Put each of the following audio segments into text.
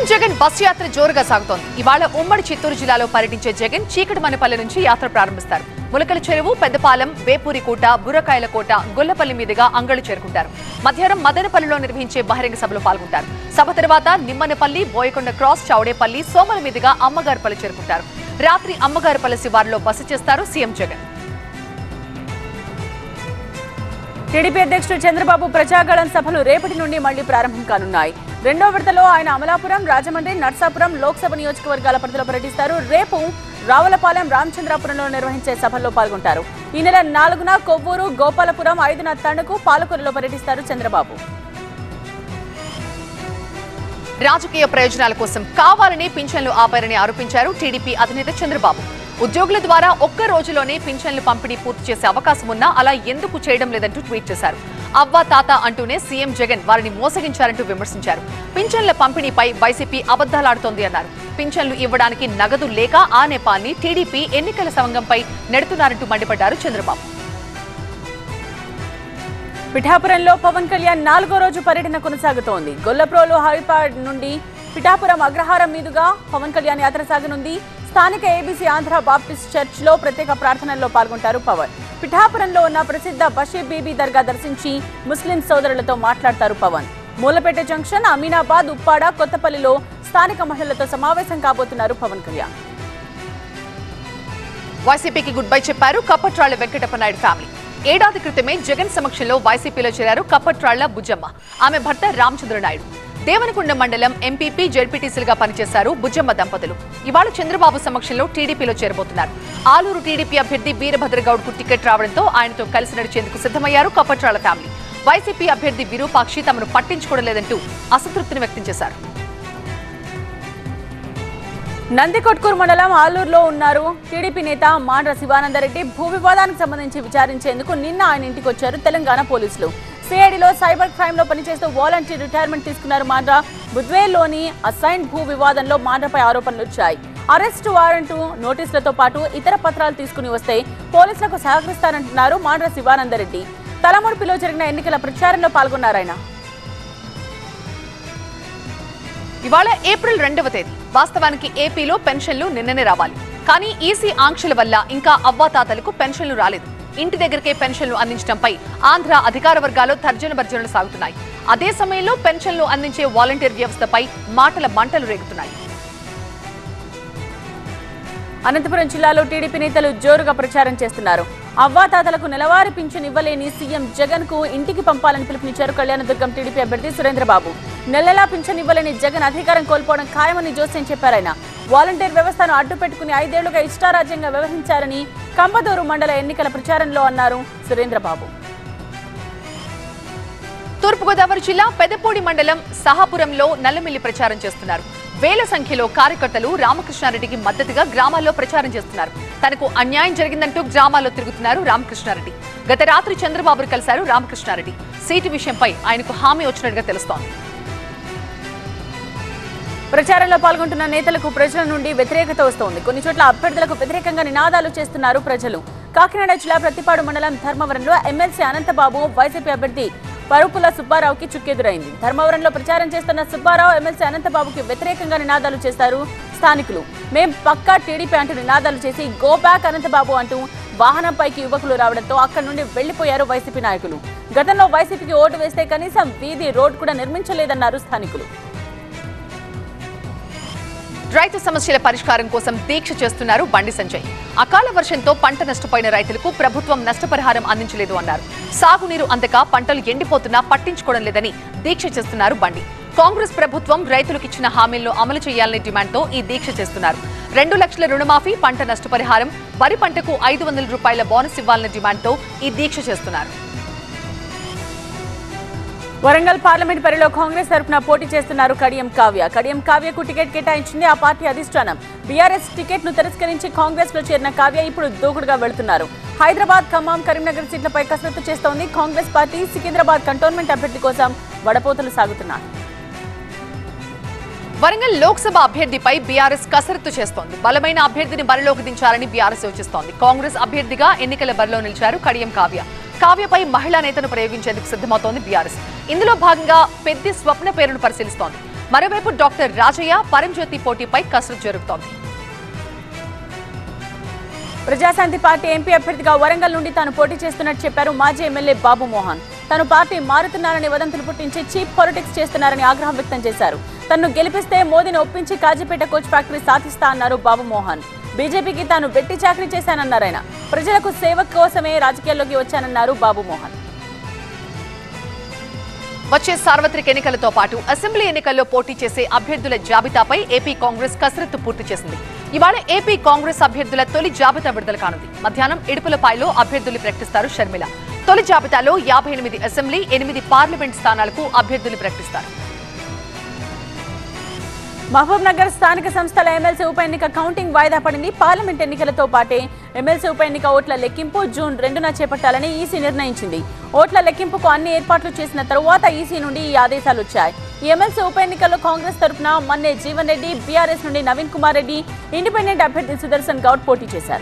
Jagan bus యాత్ర జోరుగా సాగుతోంది ఇవాళ ఉమ్మడి చిత్తూరు జిల్లాలో పర్యటించే జగన్ చీకటి మనపల్లి నుంచి యాత్ర ప్రారంభిస్తారు ములకల చెరువు పెద్దపాలెం వేపూరికోట బుర్రకాయల కోట గొల్లపల్లి మీదుగా అంగళ్ళు చేరుకుంటారు మధ్యాహ్నం మదనపల్లిలో నిర్వహించే బహిరంగ సభలో పాల్గొంటారు సభ తర్వాత నిమ్మనపల్లి బోయకొండ క్రాస్ చౌడేపల్లి సోమల మీదుగా అమ్మగారిపల్లి చేరుకుంటారు రాత్రి అమ్మగారిపల్లి శివారులో బస చేస్తారు సీఎం జగన్ టీడీపీ అధ్యక్షుడు చంద్రబాబు ప్రజాగళం సభలు రేపటి నుండి మళ్లీ ప్రారంభం కానున్నాయి రెండో విడతలో ఆయన అమలాపురం రాజమండ్రి నర్సాపురం లోక్సభ నియోజకవర్గాల పరిధిలో పర్యటిస్తారు రేపు రావులపాలెం రామచంద్రాపురంలో నిర్వహించే సభల్లో పాల్గొంటారు ఈ నెల నాలుగున కొవ్వూరు గోపాలపురం ఐదున తణుకు పాలకొల్లులో పర్యటిస్తారు చంద్రబాబు రాజకీయ ప్రయోజనాల కోసం కావాలని పింఛన్లు ఆపారని ఆరోపించారు టీడీపీ అధినేత చంద్రబాబు ఉద్యోగుల ద్వారా ఒక్క రోజులోనే పింఛన్లు పంపిణీ పూర్తి చేసే అవకాశం ఉన్నా అలా ఎందుకు చేయడం లేదంటూ ట్వీట్ చేశారు అవ్వా తాత అంటూనే సీఎం జగన్ వారిని మోసగించారంటూ విమర్శించారు పింఛన్ల పంపిణీపై వైసీపీ అబద్దాలాడుతోంది అన్నారు పింఛన్లు ఇవ్వడానికి నగదు లేక ఆ నేపాన్ని టీడీపీ ఎన్నికల సంఘంపై నెడుతున్నారంటూ మండిపడ్డారు చంద్రబాబు పిఠాపురంలో పవన్ కళ్యాణ్ నాలుగో రోజు పర్యటన కొనసాగుతోంది గొల్లప్రోలు హైపాడ్ నుండి పిఠాపురం అగ్రహారం మీదుగా పవన్ కళ్యాణ్ యాత్ర సాగనుంది స్థానిక ఏబీసీ ఆంధ్ర బాప్టిస్ట్ చర్చ్ లో ప్రత్యేక ప్రార్థనల్లో పాల్గొంటారు పవన్ పిఠాపురంలో ఉన్న ప్రసిద్ధ బషీర్ బీబీ దర్గా దర్శించి ముస్లిం సోదరులతో మాట్లాడతారు పవన్ మూలపేట జంక్షన్ అమీనాబాద్ ఉప్పాడ కొత్తపల్లిలో స్థానిక మహిళలతో సమావేశం కాబోతున్నారు పవన్ కళ్యాణ్ వైసీపీకి గుడ్ బై చెప్పారు కప్పట్రాళ్ల వెంకటప్పనాయుడు ఫ్యామిలీ ఏడాది క్రితమే జగన్ సమక్షంలో వైసీపీలో చేరారు కప్పట్రాళ్ల బుజ్జమ్మ ఆమె భర్త రామచంద్రనాయుడు దేవనకొండ మండలం ఎంపీపీ జెడ్పీటీసీలుగా పనిచేశారు బుజ్జమ్మ దంపతులు ఇవాళ చంద్రబాబు సమక్షంలో టీడీపీలో చేరబోతున్నారు ఆలూరు టీడీపీ అభ్యర్థి వీరభద్రగౌడ్కు టికెట్ రావడంతో ఆయనతో కలిసి నడిచేందుకు సిద్ధమయ్యారు కప్పట్రాళ్ల ఫ్యామిలీ వైసీపీ అభ్యర్థి విరూపాక్షి తమను పట్టించుకోవడం లేదంటూ అసంతృప్తిని వ్యక్తం చేశారు నందికొట్కూరు మండలం ఆలూరులో ఉన్నారు టీడీపీ నేత మాండ్ర శివానందరెడ్డి భూ వివాదానికి సంబంధించి విచారించేందుకు నిన్న ఆయన ఇంటికి వచ్చారు తెలంగాణ పోలీసులు సిఐడిలో సైబర్ క్రైమ్ లో పనిచేస్తూ వాలంటీర్ రిటైర్మెంట్ తీసుకున్నారు మాండ్ర బుద్వేల్లోని అసైన్ భూ వివాదంలో మాండ్రపై ఆరోపణలు వచ్చాయి అరెస్టు వారెంటు నోటీసులతో పాటు ఇతర పత్రాలు తీసుకుని వస్తే పోలీసులకు సహకరిస్తారంటున్నారు మాండ్ర శివానందరెడ్డి తలముడిపిలో జరిగిన ఎన్నికల ప్రచారంలో పాల్గొన్నారు ఆయన ఇవాళ ఏప్రిల్ రెండవ తేదీ వాస్తవానికి ఏపీలో పెన్షన్లు నిన్ననే రావాలి కానీ ఈసీ ఆంక్షల వల్ల ఇంకా అవ్వాతాతలకు పెన్షన్లు రాలేదు ఇంటి దగ్గరకే పెన్షన్లు అందించడంపై ఆంధ్ర అధికార వర్గాలు తర్జన భర్జనలు సాగుతున్నాయి అదే సమయంలో పెన్షన్లు అందించే వాలంటీర్ వ్యవస్థపై మాటల మంటలు రేగుతున్నాయి అనంతపురం జిల్లాలో టీడీపీ నేతలు జోరుగా ప్రచారం చేస్తున్నారు అవ్వాతాతలకు నెలవారీ పింఛన్ ఇవ్వలేని సీఎం జగన్ కు ఇంటికి పంపాలని పిలుపునిచ్చారు కళ్యాణదుర్గం టీడీపీ అభ్యర్థి సురేంద్రబాబు నెలలా పింఛన్ ఇవ్వలేని జగన్ అధికారం కోల్పోవడం ఖాయమని జోస్యం చెప్పారాయన వాలంటీర్ వ్యవస్థను అడ్డు పెట్టుకుని ఐదేళ్లుగా ఇష్టారాజ్యంగా వ్యవహరించారని కంబదూరు మండల ఎన్నికల ప్రచారంలో అన్నారు సురేంద్రబాబు తూర్పుగోదావరి జిల్లా పెదపూడి మండలం సహాపురంలో నల్లమిల్లి ప్రచారం చేస్తున్నారు వేల సంఖ్యలో కార్యకర్తలు రామకృష్ణారెడ్డికి మద్దతుగా గ్రామాల్లో ప్రచారం చేస్తున్నారు తనకు అన్యాయం జరిగిందంటూ గ్రామాల్లో తిరుగుతున్నారు రామకృష్ణారెడ్డి గత రాత్రి చంద్రబాబును కలిశారు రామకృష్ణారెడ్డి సీటు విషయంపై ఆయనకు హామీ వచ్చినట్టుగా తెలుస్తోంది ప్రచారంలో పాల్గొంటున్న నేతలకు ప్రజల నుండి వ్యతిరేకత వస్తోంది కొన్ని చోట్ల అభ్యర్థులకు వ్యతిరేకంగా నినాదాలు చేస్తున్నారు ప్రజలు కాకినాడ జిల్లా ప్రతిపాడు మండలం ధర్మవరంలో ఎమ్మెల్సీ అనంతబాబు వైసీపీ అభ్యర్థి పరుపుల సుబ్బారావుకి చుక్కెదురైంది ధర్మవరంలో ప్రచారం చేస్తున్న సుబ్బారావు ఎమ్మెల్సీ అనంతబాబుకి వ్యతిరేకంగా నినాదాలు చేశారు స్థానికులు మేం పక్కా టీడీపీ అంటూ నినాదాలు చేసి గో బ్యాక్ అనంతబాబు అంటూ వాహనంపైకి యువకులు రావడంతో అక్కడి నుండి వెళ్లిపోయారు వైసీపీ నాయకులు గతంలో వైసీపీకి ఓటు వేస్తే కనీసం వీధి రోడ్ కూడా నిర్మించలేదన్నారు స్థానికులు రైతు సమస్యల పరిష్కారం కోసం దీక్ష చేస్తున్నారు బండి సంజయ్ అకాల వర్షంతో పంట నష్టపోయిన రైతులకు ప్రభుత్వం నష్టపరిహారం అందించలేదు అన్నారు సాగునీరు అందక పంటలు ఎండిపోతున్నా పట్టించుకోవడం లేదని దీక్ష చేస్తున్నారు బండి కాంగ్రెస్ ప్రభుత్వం రైతులకు ఇచ్చిన హామీలను అమలు చేయాలనే డిమాండ్తో ఈ దీక్ష చేస్తున్నారు రెండు లక్షల రుణమాఫీ పంట నష్టపరిహారం వరి పంటకు ఐదు వందల రూపాయల బోనస్ ఇవ్వాలనే డిమాండ్తో ఈ దీక్ష చేస్తున్నారు వరంగల్ పార్లమెంట్ పరిలో కాంగ్రెస్ తరఫున పోటీ చేస్తున్నారు కడియం కావ్య కడియం కావ్యకు టికెట్ కేటాయించింది ఆ పార్టీ అధిష్టానం బీఆర్ఎస్ టికెట్ ను తిరస్కరించి కాంగ్రెస్ లో చేరిన కావ్య ఇప్పుడు దూకుడుగా వెళుతున్నారు హైదరాబాద్ ఖమ్మం కరీంనగర్ సీట్లపై కసరత్తు చేస్తోంది కాంగ్రెస్ పార్టీ సికింద్రాబాద్ కంటోన్మెంట్ అభ్యర్థి కోసం వడపోతలు సాగుతున్నారు వరంగల్ లోక్సభ అభ్యర్థిపై బీఆర్ఎస్ కసరత్తు చేస్తోంది బలమైన అభ్యర్థిని బరిలోకి దించాలని బీఆర్ఎస్ యోచిస్తోంది కాంగ్రెస్ అభ్యర్థిగా ఎన్నికల బరిలో నిలిచారు కడియం కావ్య కావ్యపై మహిళా నేతను ప్రయోగించేందుకు సిద్ధమవుతోంది బీఆర్ఎస్ ఇందులో భాగంగా పెద్ది స్వప్న పేరును పరిశీలిస్తోంది మరోవైపు డాక్టర్ రాజయ్య పరంజ్యోతి పోటీపై కసరత్తు జరుగుతోంది ప్రజాశాంతి పార్టీ ఎంపీ అభ్యర్థిగా వరంగల్ నుండి తాను పోటీ చేస్తున్నట్టు చెప్పారు మాజీ ఎమ్మెల్యే బాబు మోహన్ తను పార్టీ మారుతున్నారని వదంతులు పుట్టించి చీప్ పాలిటిక్స్ చేస్తున్నారని ఆగ్రహం వ్యక్తం చేశారు తనను గెలిపిస్తే మోదీని ఒప్పించి కాజీపేట కోచ్ ఫ్యాక్టరీ సాధిస్తా అన్నారు బాబు మోహన్ బీజేపీకి తాను వెట్టి చాకరీ చేశానన్నారు ఆయన ప్రజలకు సేవ కోసమే రాజకీయాల్లోకి వచ్చానన్నారు బాబు మోహన్ వచ్చే సార్వత్రిక ఎన్నికలతో పాటు అసెంబ్లీ ఎన్నికల్లో పోటీ చేసే అభ్యర్థుల జాబితాపై ఏపీ కాంగ్రెస్ కసరత్తు పూర్తి చేసింది ఇవాళ ఏపీ కాంగ్రెస్ అభ్యర్థుల తొలి జాబితా విడుదల కానుంది మధ్యాహ్నం ఇడుపులపాయలో అభ్యర్థులు ప్రకటిస్తారు షర్మిల తొలి జాబితాలో యాభై ఎనిమిది అసెంబ్లీ ఎనిమిది పార్లమెంట్ స్థానాలకు అభ్యర్థులు ప్రకటిస్తారు మహబూబ్ నగర్ స్థానిక సంస్థల ఎమ్మెల్సీ ఉప ఎన్నిక కౌంటింగ్ వాయిదా పడింది పార్లమెంట్ ఎన్నికలతో పాటే ఎమ్మెల్సీ ఉప ఎన్నిక ఓట్ల లెక్కింపు జూన్ రెండున చేపట్టాలని ఈసీ నిర్ణయించింది ఓట్ల లెక్కింపుకు అన్ని ఏర్పాట్లు చేసిన తరువాత ఈసీ నుండి ఈ ఆదేశాలు వచ్చాయి ఈ ఎమ్మెల్సీ ఉప ఎన్నికల్లో కాంగ్రెస్ తరఫున మన్నే జీవన్ రెడ్డి బీఆర్ఎస్ నుండి నవీన్ కుమార్ రెడ్డి ఇండిపెండెంట్ అభ్యర్థి సుదర్శన్ గౌడ్ పోటీ చేశారు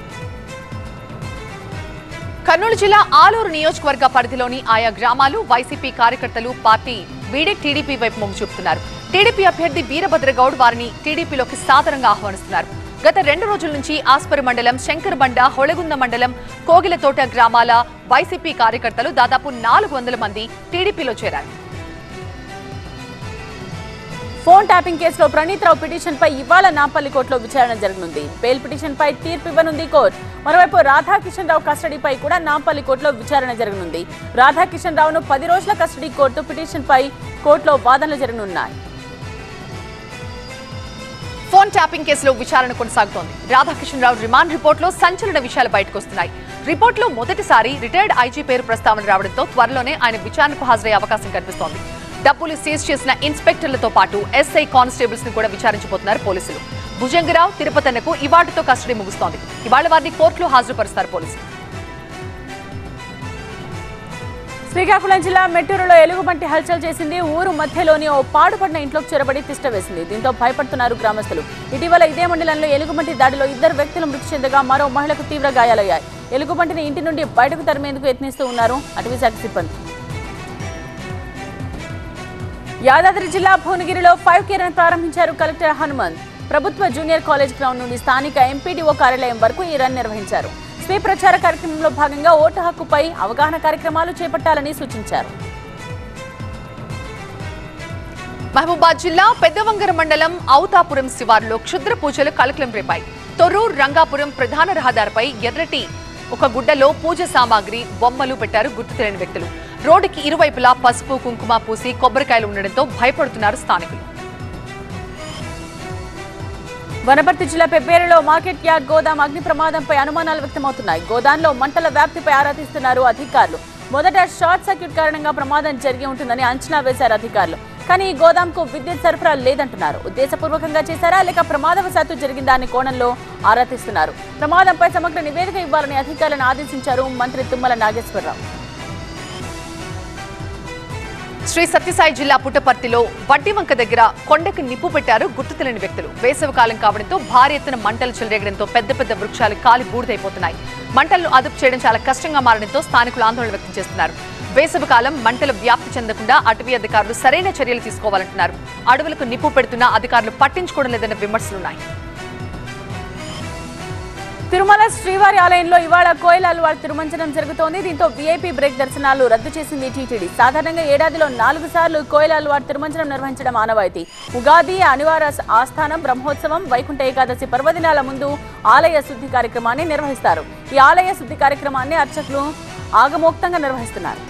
కర్నూలు జిల్లా ఆలూరు నియోజకవర్గ పరిధిలోని ఆయా గ్రామాలు వైసీపీ కార్యకర్తలు పార్టీ వీడే టీడీపీ వైపు మొగ్గు చూపుతున్నారు టీడీపీ అభ్యర్థి వీరభద్రగౌడ్ వారిని టీడీపీలోకి సాదరంగా ఆహ్వానిస్తున్నారు గత రెండు రోజుల నుంచి ఆస్పరి మండలం శంకర్బండ హొళగుంద మండలం కోగిలతోట గ్రామాల వైసీపీ కార్యకర్తలు దాదాపు నాలుగు వందల మంది టీడీపీలో చేరారు ఫోన్ ట్యాపింగ్ కేసులో ప్రణీత్ రావు పిటిషన్ పై ఇవాళ నాంపల్లి కోర్టులో విచారణ జరగనుంది బెయిల్ పిటిషన్ పై తీర్పు ఇవ్వనుంది కోర్టు మరోవైపు రాధాకిషన్ రావు కస్టడీపై కూడా నాంపల్లి కోర్టులో విచారణ జరగనుంది రాధాకిషన్ రావును పది రోజుల కస్టడీ కోర్టు పిటిషన్ పై కోర్టులో వాదనలు జరగనున్నాయి ఫోన్ ట్యాపింగ్ కేసులో విచారణ కొనసాగుతోంది రాధాకిషన్ రావు రిమాండ్ రిపోర్టులో సంచలన విషయాలు బయటకు వస్తున్నాయి రిపోర్టులో మొదటిసారి రిటైర్డ్ ఐజీ పేరు ప్రస్తావన రావడంతో త్వరలోనే ఆయన విచారణకు హాజరయ్యే అవకాశం కనిపిస్తోంది డబ్బులు సీజ్ చేసిన ఇన్స్పెక్టర్లతో పాటు ఎస్ఐ కానిస్టేబుల్స్ ని కూడా విచారించబోతున్నారు పోలీసులు భుజంగరావు తిరుపతన్నకు ఇవాటితో కస్టడీ ముగుస్తోంది ఇవాళ వారిని కోర్టులో హాజరుపరుస్తారు పోలీసులు శ్రీకాకుళం జిల్లా మెట్టూరులో ఎలుగుబంటి హల్చల్ చేసింది ఊరు మధ్యలోని ఓ పాడుపడిన ఇంట్లోకి చొరబడి తిష్ట వేసింది దీంతో భయపడుతున్నారు గ్రామస్తులు ఇటీవల ఇదే మండలంలో ఎలుగుబంటి దాడిలో ఇద్దరు వ్యక్తులు మృతి చెందగా మరో మహిళకు తీవ్ర గాయాలయ్యాయి ఎలుగుబంటిని ఇంటి నుండి బయటకు తరిమేందుకు యత్నిస్తూ ఉన్నారు అటవీశాఖ సిబ్బంది యాదాద్రి జిల్లా భువనగిరిలో ఫైవ్ కేర్ ప్రారంభించారు కలెక్టర్ హనుమంత్ ప్రభుత్వ జూనియర్ కాలేజ్ గ్రౌండ్ నుండి స్థానిక ఎంపీడీఓ కార్యాలయం వరకు ఈ రన్ నిర్వహించారు స్వీప్ ప్రచార కార్యక్రమంలో భాగంగా ఓటు హక్కుపై అవగాహన కార్యక్రమాలు చేపట్టాలని సూచించారు మహబూబాద్ జిల్లా పెద్దవంగర మండలం ఔతాపురం శివారులో క్షుద్ర పూజలు కలకలం రేపాయి తొర్రూరు రంగాపురం ప్రధాన రహదారిపై ఎర్రటి ఒక గుడ్డలో పూజ సామాగ్రి బొమ్మలు పెట్టారు గుర్తు తెలియని వ్యక్తులు రోడ్డుకి ఇరువైపులా పసుపు కుంకుమ పూసి కొబ్బరికాయలు ఉండడంతో భయపడుతున్నారు స్థానికులు వనపర్తి జిల్లా పెబ్బేరులో మార్కెట్ యార్డ్ గోదాం అగ్ని ప్రమాదంపై అనుమానాలు వ్యక్తమవుతున్నాయి గోదాంలో మంటల వ్యాప్తిపై ఆరా తీస్తున్నారు అధికారులు మొదట షార్ట్ సర్క్యూట్ కారణంగా ప్రమాదం జరిగి ఉంటుందని అంచనా వేశారు అధికారులు కానీ ఈ గోదాంకు విద్యుత్ సరఫరా లేదంటున్నారు ఉద్దేశపూర్వకంగా చేశారా లేక ప్రమాదవశాత్తు జరిగిందా అనే కోణంలో ఆరా తీస్తున్నారు ప్రమాదంపై సమగ్ర నివేదిక ఇవ్వాలని అధికారులను ఆదేశించారు మంత్రి తుమ్మల నాగేశ్వరరావు శ్రీ సత్యసాయి జిల్లా పుట్టపర్తిలో వడ్డివంక దగ్గర కొండకు నిప్పు పెట్టారు గుర్తు తెలియని వ్యక్తులు వేసవి కాలం కావడంతో భారీ ఎత్తున మంటలు చెలరేగడంతో పెద్ద పెద్ద వృక్షాలు కాలి బూడిదైపోతున్నాయి మంటలను అదుపు చేయడం చాలా కష్టంగా మారడంతో స్థానికులు ఆందోళన వ్యక్తం చేస్తున్నారు వేసవి కాలం మంటలు వ్యాప్తి చెందకుండా అటవీ అధికారులు సరైన చర్యలు తీసుకోవాలంటున్నారు అడవులకు నిప్పు పెడుతున్నా అధికారులు పట్టించుకోవడం లేదన్న విమర్శలున్నాయి తిరుమల శ్రీవారి ఆలయంలో ఇవాళ కోయిలాలు వారి తిరుమంజనం జరుగుతోంది దీంతో వీఐపీ బ్రేక్ దర్శనాలు రద్దు చేసింది టీటీడీ సాధారణంగా ఏడాదిలో నాలుగు సార్లు కోయిలాలు వారి తిరుమంజనం నిర్వహించడం ఆనవాయితీ ఉగాది అనివార ఆస్థానం బ్రహ్మోత్సవం వైకుంఠ ఏకాదశి పర్వదినాల ముందు ఆలయ శుద్ధి కార్యక్రమాన్ని నిర్వహిస్తారు ఈ ఆలయ శుద్ధి కార్యక్రమాన్ని అర్చకులు ఆగమోక్తంగా నిర్వహిస్తున్నారు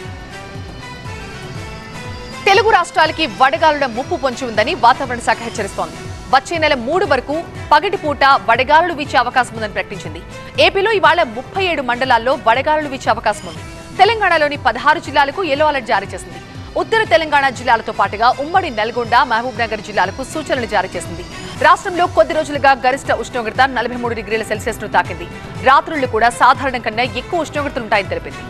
తెలుగు రాష్ట్రాలకి వడగాలుల ముప్పు పొంచి ఉందని వాతావరణ శాఖ హెచ్చరిస్తోంది వచ్చే నెల మూడు వరకు పగటిపూట వడగాలులు వీచే అవకాశం ఉందని ప్రకటించింది ఏపీలో ఇవాళ ముప్పై ఏడు మండలాల్లో వడగాలులు వీచే అవకాశం ఉంది తెలంగాణలోని పదహారు జిల్లాలకు ఎల్లో అలర్ట్ జారీ చేసింది ఉత్తర తెలంగాణ జిల్లాలతో పాటుగా ఉమ్మడి నల్గొండ మహబూబ్ నగర్ జిల్లాలకు సూచనలు జారీ చేసింది రాష్ట్రంలో కొద్ది రోజులుగా గరిష్ట ఉష్ణోగ్రత నలభై మూడు డిగ్రీల సెల్సియస్ ను తాకింది రాత్రుళ్లు కూడా సాధారణం కన్నా ఎక్కువ ఉష్ణోగ్రతలుంటాయని తెలిపింది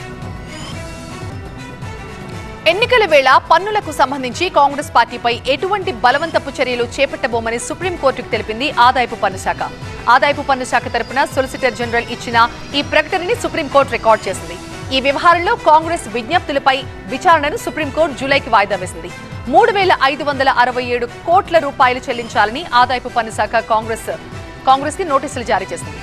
ఎన్నికల వేళ పన్నులకు సంబంధించి కాంగ్రెస్ పార్టీపై ఎటువంటి బలవంతపు చర్యలు చేపట్టబోమని సుప్రీంకోర్టుకు తెలిపింది ఆదాయపు పన్ను శాఖ ఆదాయపు పన్ను శాఖ తరపున సొలిసిటర్ జనరల్ ఇచ్చిన ఈ ప్రకటనని సుప్రీంకోర్టు రికార్డ్ చేసింది ఈ వ్యవహారంలో కాంగ్రెస్ విజ్ఞప్తులపై విచారణను సుప్రీంకోర్టు జూలైకి వాయిదా వేసింది మూడు వేల ఐదు వందల అరవై ఏడు కోట్ల రూపాయలు చెల్లించాలని ఆదాయపు పన్ను శాఖ కాంగ్రెస్ కాంగ్రెస్ కి నోటీసులు జారీ చేసింది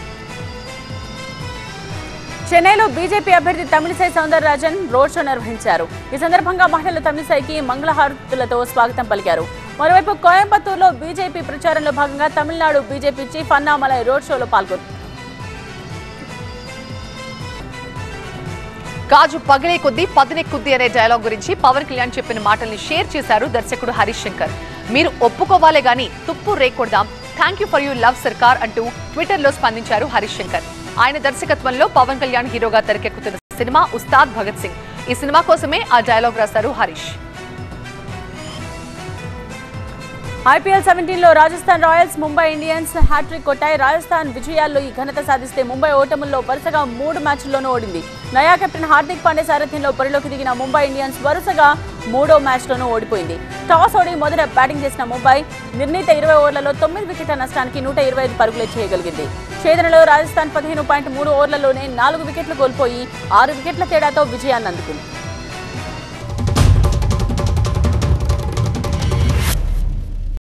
చెన్నైలో బీజేపీ అభ్యర్థి తమిళిసై సౌందరరాజన్ రోడ్ షో నిర్వహించారు ఈ సందర్భంగా మహిళలు తమిళిసైకి మంగళహారతులతో స్వాగతం పలికారు మరోవైపు కోయంబత్తూరులో బీజేపీ ప్రచారంలో భాగంగా Tamil Nadu BJP chief Annamalai road షోలో పాల్గొన్నారు గాజు పగిలే కొద్దీ పదినే కొద్దీ అనే డైలాగ్ గురించి పవన్ కళ్యాణ్ చెప్పిన మాటల్ని షేర్ చేశారు దర్శకుడు హరీష్ శంకర్ మీరు ఒప్పుకోవాలే గాని తుప్పు రేకొడదాం thank you for you love సర్కార్ అంటూ ట్విట్టర్ లో స్పందించారు హరీష్ శంకర్ ఆయన దర్శకత్వంలో పవన్ కళ్యాణ్ హీరోగా తెరకెక్కుతున్న సినిమా ఉస్తాద్ భగత్ సింగ్ ఈ సినిమా కోసమే ఆ డైలాగ్ రాశారు హరీష్ ఐపీఎల్ సెవెంటీన్ లో Rajasthan Royals Mumbai Indians hattrick కొట్టాయి రాజస్థాన్ విజయాల్లో ఈ ఘనత సాధిస్తే ముంబై ఓటముల్లో వరుసగా మూడు మ్యాచ్ల్లోనూ ఓడింది నయా కెప్టెన్ హార్దిక్ పాండే సారథ్యంలో బరిలోకి దిగిన ముంబై ఇండియన్స్ వరుసగా మూడో మ్యాచ్లోనూ ఓడిపోయింది టాస్ ఓడి మొదట బ్యాటింగ్ చేసిన ముంబై నిర్ణీత ఇరవై ఓవర్లలో తొమ్మిది వికెట్ల నష్టానికి నూట ఇరవై ఐదు పరుగులే చేయగలిగింది ఛేదనలో రాజస్థాన్ పదిహేను పాయింట్ మూడు ఓవర్లలోనే నాలుగు వికెట్లు కోల్పోయి ఆరు వికెట్ల తేడాతో విజయాన్ని అందుకుంది